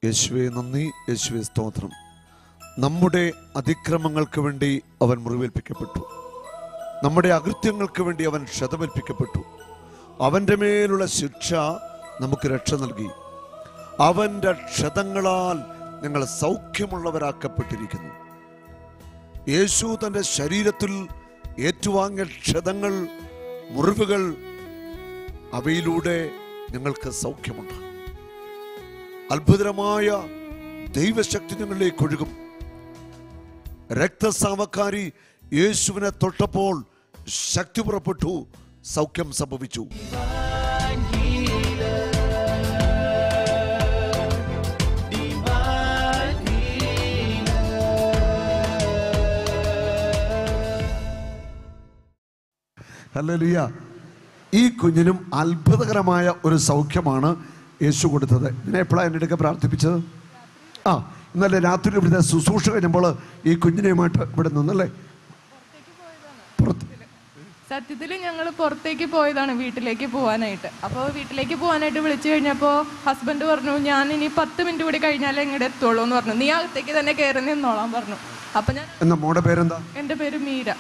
യേശുവെ നന്ദി യേശുവെ സ്തോത്രം നമ്മുടെ അതിക്രമങ്ങൾക്ക് വേണ്ടി അവൻ മുറിവേൽപ്പിക്കപ്പെട്ടു നമ്മുടെ അകൃത്യങ്ങൾക്ക് വേണ്ടി അവൻ ക്ഷതമേൽപ്പിക്കപ്പെട്ടു അവൻ്റെ മേലുള്ള ശിക്ഷ നമുക്ക് രക്ഷ നൽകി അവൻ്റെ ക്ഷതങ്ങളാൽ ഞങ്ങൾ സൗഖ്യമുള്ളവരാക്കപ്പെട്ടിരിക്കുന്നു യേശു തൻ്റെ ശരീരത്തിൽ ഏറ്റുവാങ്ങിയ ക്ഷതങ്ങൾ മുറിവുകൾ അവയിലൂടെ ഞങ്ങൾക്ക് സൗഖ്യമുണ്ട് അത്ഭുതകരമായ ദൈവശക്തി ഞങ്ങളിലേക്ക് ഒഴുകും രക്തസാമക്കാരി യേശുവിനെ തൊട്ടപ്പോൾ ശക്തി പുറപ്പെട്ടു സൗഖ്യം സംഭവിച്ചു ഹല്ലേലൂയ ഈ കുഞ്ഞിനും അത്ഭുതകരമായ ഒരു സൗഖ്യമാണ് യേശു കൊടുത്തത് ഇതിനെ എപ്പോഴാണ് എൻ്റെ അടുക്ക പ്രാർത്ഥിപ്പിച്ചത് ആ ഇന്നലെ രാത്രി ഇവിടുത്തെ ശുശ്രൂഷ കഴിഞ്ഞപ്പോൾ ഈ കുഞ്ഞിനെയുമായിട്ട് ഇവിടെ നിന്നല്ലേ പുറത്ത് സത്യത്തിൽ ഞങ്ങൾ പുറത്തേക്ക് പോയതാണ് വീട്ടിലേക്ക് പോകാനായിട്ട് അപ്പോൾ വീട്ടിലേക്ക് പോകാനായിട്ട് വിളിച്ചു കഴിഞ്ഞപ്പോൾ ഹസ്ബൻഡ് പറഞ്ഞു ഞാൻ ഇനി പത്ത് മിനിറ്റ് കൂടി കഴിഞ്ഞാലേ ഇങ്ങോട്ട് എത്തുള്ളൂ എന്ന് പറഞ്ഞു നീ അകത്തേക്ക് തന്നെ കയറി നിന്നോളാൻ പറഞ്ഞു അപ്പം ഞാൻ എന്നാ മോടെ പേരെന്താ എൻ്റെ പേര് മീര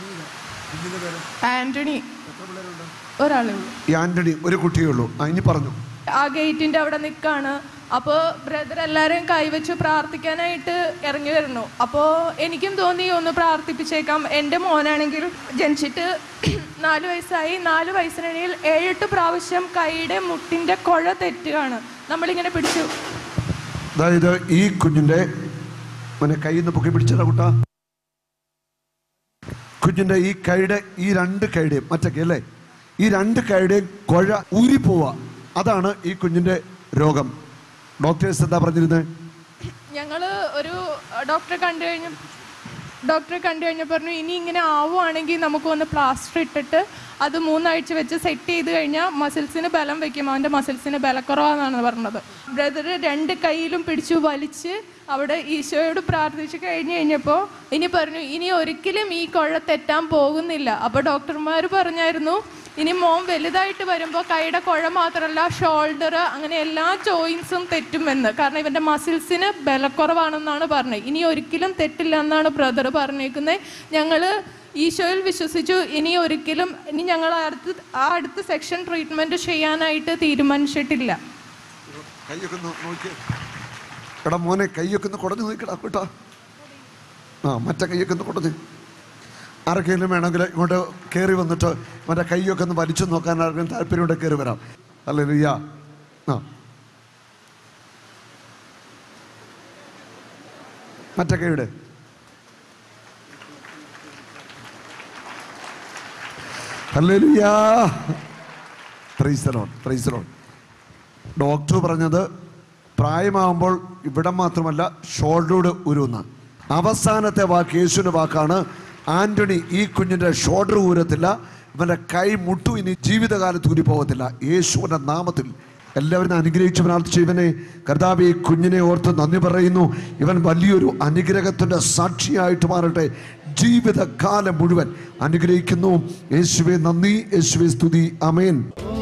ആന്റണി ഒരാളേ ഉള്ളൂ ഈ ആന്റണി ഒരു കുട്ടിയേ ഉള്ളൂ ആ ഇനി പറഞ്ഞു ആ ഗേറ്റിന്റെ അവിടെ നിൽക്കാണ് അപ്പോൾ ബ്രദർ എല്ലാവരെയും കൈവച്ച് പ്രാർത്ഥിക്കാനായിട്ട് ഇറങ്ങി വരുന്നു അപ്പോൾ എനിക്കും തോന്നി ഒന്ന് പ്രാർത്ഥിപ്പിച്ചേക്കാം എൻ്റെ മോനാണെങ്കിൽ ജനിച്ചിട്ട് നാല് വയസ്സായി നാല് വയസ്സിനിടയിൽ ഏഴെട്ട് പ്രാവശ്യം കൈയുടെ മുട്ടിൻ്റെ കുഴ തെറ്റുകയാണ് നമ്മളിങ്ങനെ പിടിച്ചു അതായത് ഈ കുഞ്ഞിന്റെ മോനെ കയ്യിൽ നിന്ന് പൊക്കി പിടിച്ചതാ കുട്ടാ കുഞ്ഞിന്റെ ഈ കൈയുടെ ഈ രണ്ട് കൈയുടെയും മറ്റൊക്കെ അല്ലേ ഈ രണ്ട് കൈയുടെയും കുഴ ഊരിപ്പോവാ അതാണ് ഈ കുഞ്ഞിന്റെ രോഗം ഡോക്ടേഴ്സ് എന്താ പറഞ്ഞിരുന്നത് ഞങ്ങൾ ഒരു ഡോക്ടറെ കണ്ടു കഴിഞ്ഞ ഡോക്ടറെ കണ്ടു കഴിഞ്ഞപ്പോൾ പറഞ്ഞു ഇനി ഇങ്ങനെ ആവുകയാണെങ്കിൽ നമുക്ക് ഒന്ന് പ്ലാസ്റ്റർ ഇട്ടിട്ട് അത് മൂന്നാഴ്ച വെച്ച് സെറ്റ് ചെയ്ത് കഴിഞ്ഞാൽ മസിൽസിന് ബലം വെക്കും അവൻ്റെ മസിൽസിന് ബലക്കുറവാണെന്നാണ് പറഞ്ഞത് ബ്രദർ രണ്ട് കൈയിലും പിടിച്ചു വലിച്ച് അവിടെ ഈശോയോട് പ്രാർത്ഥിച്ച് കഴിഞ്ഞ് കഴിഞ്ഞപ്പോൾ ഇനി പറഞ്ഞു ഇനി ഒരിക്കലും ഈ കുഴ തെറ്റാൻ പോകുന്നില്ല അപ്പോൾ ഡോക്ടർമാർ പറഞ്ഞായിരുന്നു ഇനി മോൻ വലുതായിട്ട് വരുമ്പോൾ കൈയുടെ കുഴ മാത്രമല്ല ഷോൾഡർ അങ്ങനെ എല്ലാ ജോയിൻസും തെറ്റുമെന്ന് കാരണം ഇവൻ്റെ മസിൽസിന് ബലക്കുറവാണെന്നാണ് പറഞ്ഞത് ഇനി ഒരിക്കലും തെറ്റില്ല എന്നാണ് ബ്രദർ പറഞ്ഞേക്കുന്നത് ഞങ്ങൾ ഈശോയിൽ വിശ്വസിച്ചു ഇനി ഒരിക്കലും ഇനി ഞങ്ങൾ അടുത്ത് ആ അടുത്ത സെക്ഷൻ ട്രീറ്റ്മെൻറ്റ് ചെയ്യാനായിട്ട് തീരുമാനിച്ചിട്ടില്ല കൈയൊക്കെ ഒന്ന് നോക്കി എടാ മോനെ കൈയൊക്കെ ഒന്ന് കുടഞ്ഞു നോക്കടാ കേട്ടാ ആ മറ്റേ കൈയൊക്കെ ഒന്ന് കുടഞ്ഞ് ആർക്കെങ്കിലും വേണമെങ്കിൽ ഇങ്ങോട്ട് കയറി വന്നിട്ട് മറ്റേ കൈയൊക്കെ ഒന്ന് വലിച്ചു നോക്കാൻ ആർക്കും താല്പര്യമുണ്ട് കയറി വരാം അല്ലേ ലിയ ആ മറ്റേ കൈയുടെ ഹല്ലേലൂയാ പ്രൈസലോൺ പ്രൈസലോൺ ഡോക്ടർ പറഞ്ഞത് പ്രായമാകുമ്പോൾ ഇവിടം മാത്രമല്ല ഷോൾഡറോട് ഉരുന്ന അവസാനത്തെ വാക്ക് യേശുവിൻ്റെ വാക്കാണ് ആന്റണി ഈ കുഞ്ഞിൻ്റെ ഷോൾഡർ ഊരത്തില്ല ഇവൻ്റെ കൈ മുട്ടു ഇനി ജീവിതകാലത്ത് ഊരി പോകത്തില്ല യേശുവിൻ്റെ നാമത്തിൽ എല്ലാവരും അനുഗ്രഹിച്ച് പ്രാർത്ഥിച്ചു ഇവനെ കർത്താവ് ഈ കുഞ്ഞിനെ ഓർത്ത് നന്ദി പറയുന്നു ഇവൻ വലിയൊരു അനുഗ്രഹത്തിൻ്റെ സാക്ഷിയായിട്ട് മാറട്ടെ ജീവിതകാലം മുഴുവൻ അനുഗ്രഹിക്കുന്നു യേശുവെ നന്ദി യേശുവെ സ്തുതി അമേൻ